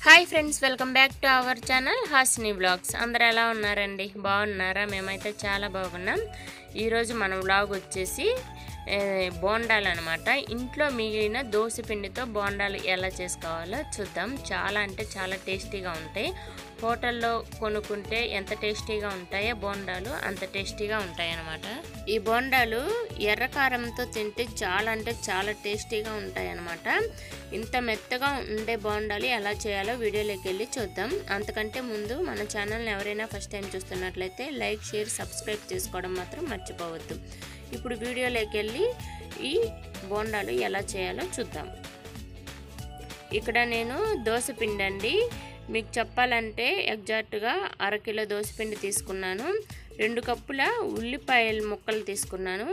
hi friends welcome back to our channel Hasini blogs అందరు ఎలా ఉన్నారండి బాగున్నారా మేమైతే చాలా బాగున్నాం ఈరోజు మన వ్లాగ్ వచ్చేసి ఏ, బోండాలు అనమాట ఇంట్లో మిగిలిన దోశ పిండితో బోండాలు ఎలా చేసుకోవాలో చూద్దాం చాలా అంటే చాలా టేస్టీగా ఉంటాయి హోటల్లో కొనుక్కుంటే ఎంత టేస్టీగా ఉంటాయో బోండాలు అంత టేస్టీగా ఉంటాయి అన్నమాట ఈ బోండాలు ఎర్ర కారంతో తింటే చాలా అంటే చాలా టేస్టీగా ఉంటాయి అన్నమాట ఇంత మెత్తగా ఉండే బోండాలు ఎలా చేయాలో వీడియోలోకి వెళ్ళి చూద్దాం అంతకంటే ముందు మన ఛానల్ని ఎవరైనా ఫస్ట్ టైం చూస్తున్నట్లయితే లైక్ షేర్ సబ్స్క్రైబ్ చేసుకోవడం మాత్రం మర్చిపోవద్దు ఇప్పుడు వీడియోలోకి వెళ్ళి ఈ బోండాలు ఎలా చేయాలో చూద్దాం ఇక్కడ నేను దోశ పిండి అండి మీకు చెప్పాలంటే ఎగ్జాక్ట్గా అరకిలో దోశ పిండి తీసుకున్నాను రెండు కప్పుల ఉల్లిపాయల ముక్కలు తీసుకున్నాను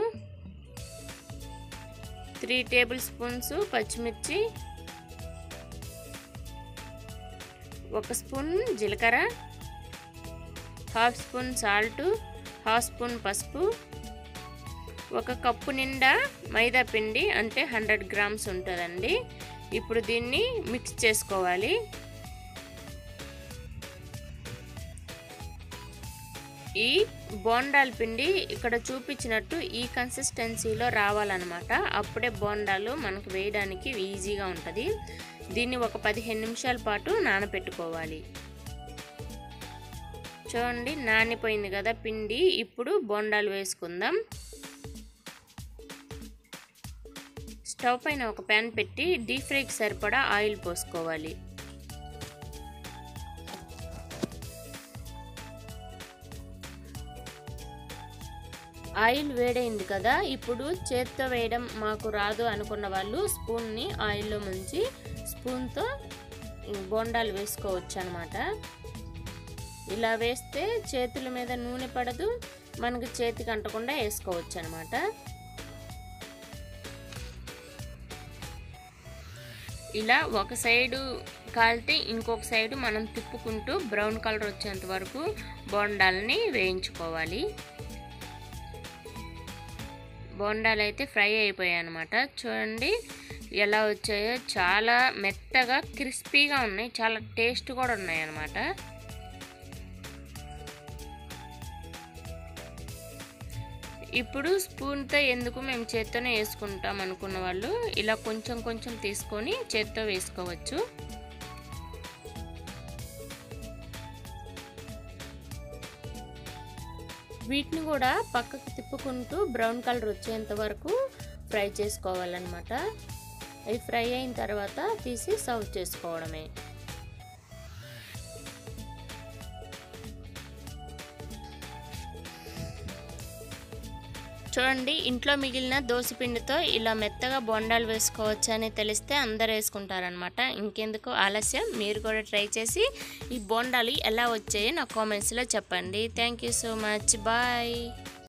త్రీ టేబుల్ స్పూన్స్ పచ్చిమిర్చి ఒక స్పూన్ జీలకర్ర half spoon salt half spoon పసుపు ఒక కప్పు నిండా మైదా పిండి అంటే హండ్రెడ్ గ్రామ్స్ ఉంటుందండి ఇప్పుడు దీన్ని మిక్స్ చేసుకోవాలి ఈ బోండాల పిండి ఇక్కడ చూపించినట్టు ఈ కన్సిస్టెన్సీలో రావాలన్నమాట అప్పుడే బోండాలు మనకు వేయడానికి ఈజీగా ఉంటుంది దీన్ని ఒక పదిహేను నిమిషాల పాటు నానబెట్టుకోవాలి చూడండి నానిపోయింది కదా పిండి ఇప్పుడు బోండాలు వేసుకుందాం స్టవ్ పైన ఒక ప్యాన్ పెట్టి డీప్ ఫ్రైకి సరిపడా ఆయిల్ పోసుకోవాలి ఆయిల్ వేడైంది కదా ఇప్పుడు చేత్తో వేయడం మాకు రాదు అనుకున్న వాళ్ళు స్పూన్ని ఆయిల్లో ముంచి స్పూన్తో బోండాలు వేసుకోవచ్చు అనమాట ఇలా వేస్తే చేతుల మీద నూనె పడదు మనకు చేతికి అంటకుండా వేసుకోవచ్చు అనమాట ఇలా ఒక సైడు కాలితే ఇంకొక సైడు మనం తిప్పుకుంటూ బ్రౌన్ కలర్ వచ్చేంత వరకు బోండాలని వేయించుకోవాలి బోండాలు అయితే ఫ్రై అయిపోయాయి అనమాట చూడండి ఎలా వచ్చాయో చాలా మెత్తగా క్రిస్పీగా ఉన్నాయి చాలా టేస్ట్ కూడా ఉన్నాయి అనమాట ఇప్పుడు స్పూన్తో ఎందుకు మేము చేత్తోనే వేసుకుంటాం అనుకున్న వాళ్ళు ఇలా కొంచెం కొంచెం తీసుకొని చేత్తో వేసుకోవచ్చు వీటిని కూడా పక్కకు తిప్పుకుంటూ బ్రౌన్ కలర్ వచ్చేంత వరకు ఫ్రై చేసుకోవాలన్నమాట అవి ఫ్రై అయిన తర్వాత తీసి సర్వ్ చేసుకోవడమే చూడండి ఇంట్లో మిగిలిన పిండితో ఇలా మెత్తగా బొండాలు వేసుకోవచ్చు అని తెలిస్తే అందరు వేసుకుంటారనమాట ఇంకెందుకు ఆలస్యం మీరు కూడా ట్రై చేసి ఈ బోండాలు ఎలా వచ్చాయో నా కామెంట్స్లో చెప్పండి thank you so much bye